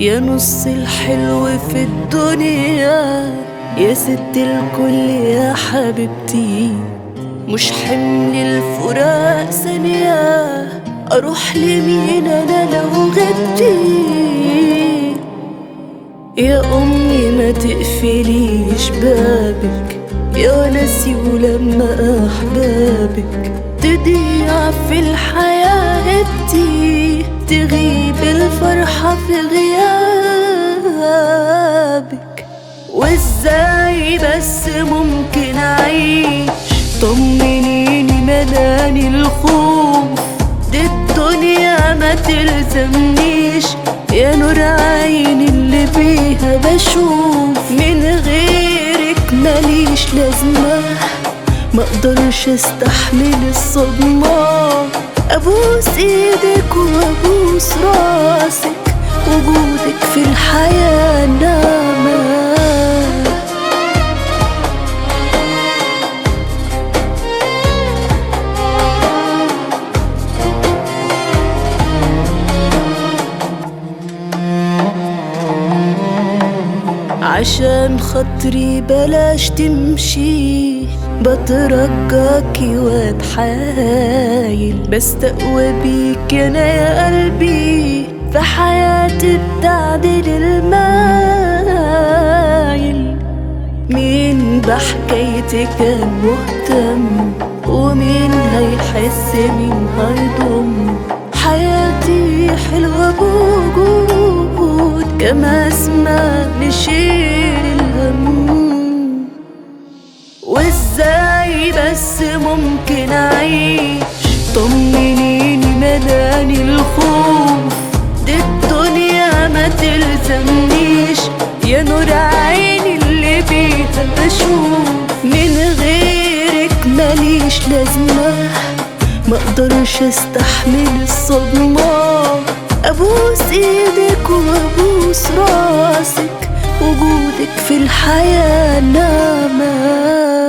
يا نص الحلو في الدنيا يا ست الكل يا حبيبتي مش حمل الفراق ثانية أروح لمين أنا لو غبتي يا أمي ما تقفليش بابك يا ونسي ولما أحبابك تضيع في الحياة هبتي تغيب الفرحة في غيابك وازاي بس ممكن أعيش طمنيني ملاني الخوف دي الدنيا ما تلزمنيش يا نور عيني اللي بيها بشوف من غيرك ماليش لازمة ما اقدرش استحمل الصدمة ابوس ايدك وابوس راسك وجودك في الحياة نعمة عشان خاطري بلاش تمشي بترجاكي واتحايل بستقوى بيك انا يا قلبي في حياتي بتعدل المايل مين بحكايتي كان مهتم ومين هيحس مين هيضم حياتي حلوة بوجود كما اسمع نشيل الهم وازاي بس ممكن اعيش طمنيني ملاني الخوف دي الدنيا ما تلزمنيش يا نور عيني اللي بيها بشوف من غيرك ماليش لازمة ما اقدرش استحمل الصدمة ابوس ايدك وابوس راسك وجودك في الحياة نعمة